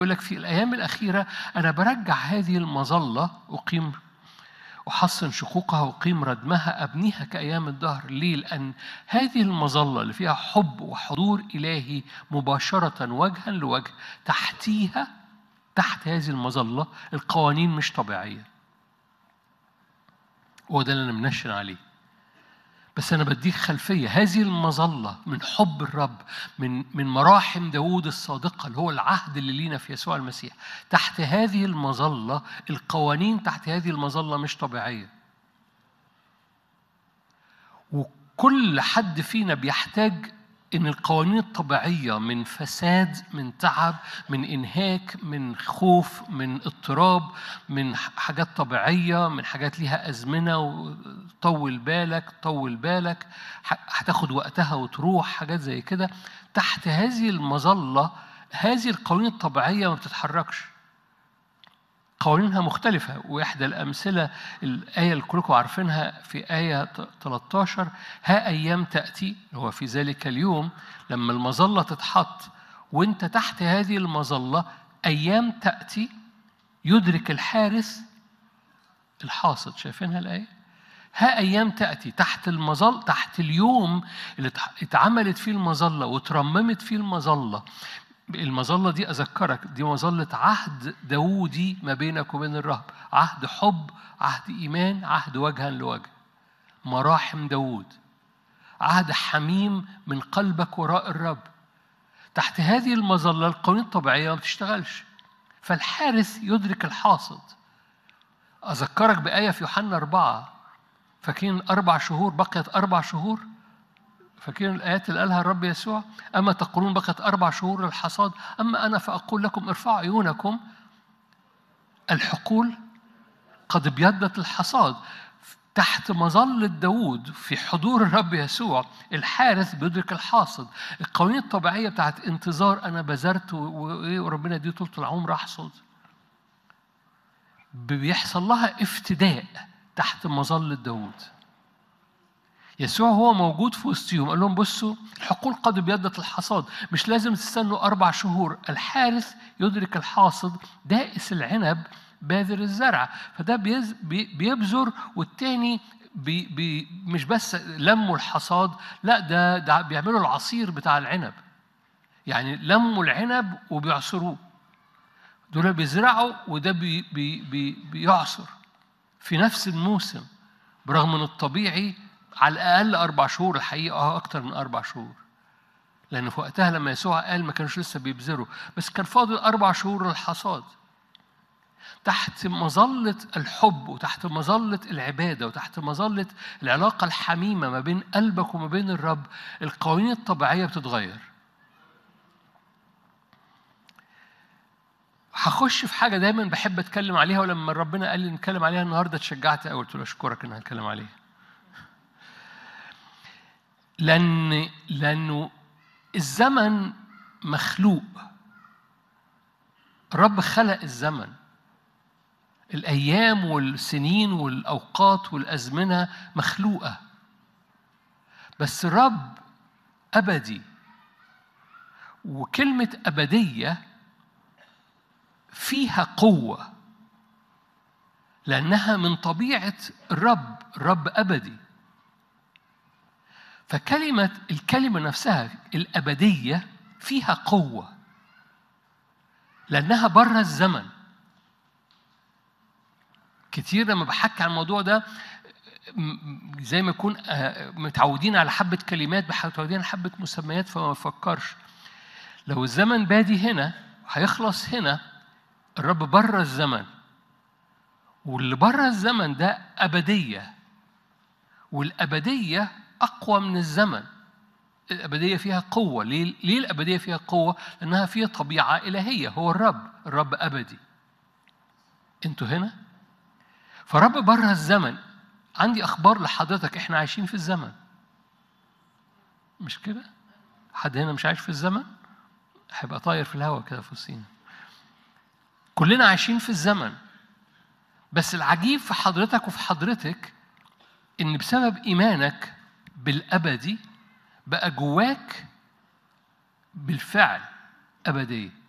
يقول لك في الأيام الأخيرة أنا برجع هذه المظلة أقيم أحصن شقوقها وأقيم ردمها أبنيها كأيام الدهر ليه؟ لأن هذه المظلة اللي فيها حب وحضور إلهي مباشرة وجها لوجه تحتيها تحت هذه المظلة القوانين مش طبيعية هو ده اللي أنا منشن عليه بس أنا بديك خلفية هذه المظلة من حب الرب من من مراحم داوود الصادقة اللي هو العهد اللي لينا في يسوع المسيح تحت هذه المظلة القوانين تحت هذه المظلة مش طبيعية وكل حد فينا بيحتاج ان القوانين الطبيعيه من فساد من تعب من انهاك من خوف من اضطراب من حاجات طبيعيه من حاجات ليها ازمنه وطول بالك طول بالك هتاخد وقتها وتروح حاجات زي كده تحت هذه المظله هذه القوانين الطبيعيه ما بتتحركش قوانينها مختلفة وإحدى الأمثلة الآية اللي كلكم عارفينها في آية 13 ها أيام تأتي هو في ذلك اليوم لما المظلة تتحط وأنت تحت هذه المظلة أيام تأتي يدرك الحارس الحاصد شايفينها الآية؟ ها أيام تأتي تحت المظل تحت اليوم اللي اتعملت فيه المظلة وترممت فيه المظلة المظلة دي أذكرك دي مظلة عهد داودي ما بينك وبين الرب عهد حب عهد إيمان عهد وجها لوجه مراحم داود عهد حميم من قلبك وراء الرب تحت هذه المظلة القوانين الطبيعية ما بتشتغلش فالحارس يدرك الحاصد أذكرك بآية في يوحنا أربعة فاكرين أربع شهور بقيت أربع شهور فاكرين الآيات اللي قالها الرب يسوع أما تقولون بقت أربع شهور للحصاد أما أنا فأقول لكم ارفعوا عيونكم الحقول قد ابيضت الحصاد تحت مظلة داوود في حضور الرب يسوع الحارث بيدرك الحاصد القوانين الطبيعية بتاعت انتظار أنا بذرت وربنا يديه طولة العمر أحصد بيحصل لها افتداء تحت مظلة داوود يسوع هو موجود في وسطهم قال لهم بصوا الحقول قد ابيضت الحصاد مش لازم تستنوا أربع شهور الحارث يدرك الحاصد دائس العنب باذر الزرع فده بيبذر والتاني بي بي مش بس لموا الحصاد لا ده, ده بيعملوا العصير بتاع العنب يعني لموا العنب وبيعصروه دول بيزرعوا وده بي بي بي بيعصر في نفس الموسم برغم من الطبيعي على الأقل أربع شهور الحقيقة أه أكتر من أربع شهور لأن في وقتها لما يسوع قال ما كانوش لسه بيبذروا بس كان فاضل أربع شهور للحصاد تحت مظلة الحب وتحت مظلة العبادة وتحت مظلة العلاقة الحميمة ما بين قلبك وما بين الرب القوانين الطبيعية بتتغير هخش في حاجة دايما بحب أتكلم عليها ولما ربنا قال لي نتكلم عليها النهاردة اتشجعت قوي قلت له أشكرك إن هنتكلم عليها لأن لأنه الزمن مخلوق الرب خلق الزمن الأيام والسنين والأوقات والأزمنة مخلوقة بس الرب أبدي وكلمة أبدية فيها قوة لأنها من طبيعة الرب الرب أبدي فكلمة الكلمة نفسها الأبدية فيها قوة لأنها بره الزمن كتير لما بحكي عن الموضوع ده زي ما يكون متعودين على حبة كلمات متعودين على حبة مسميات فما بفكرش لو الزمن بادي هنا هيخلص هنا الرب بره الزمن واللي بره الزمن ده أبدية والأبدية أقوى من الزمن الأبدية فيها قوة ليه, ليه الأبدية فيها قوة؟ لأنها فيها طبيعة إلهية هو الرب الرب أبدي أنتوا هنا؟ فرب بره الزمن عندي أخبار لحضرتك إحنا عايشين في الزمن مش كده؟ حد هنا مش عايش في الزمن؟ هيبقى طاير في الهواء كده في وسطينا كلنا عايشين في الزمن بس العجيب في حضرتك وفي حضرتك ان بسبب ايمانك بالابدي بقى جواك بالفعل ابديه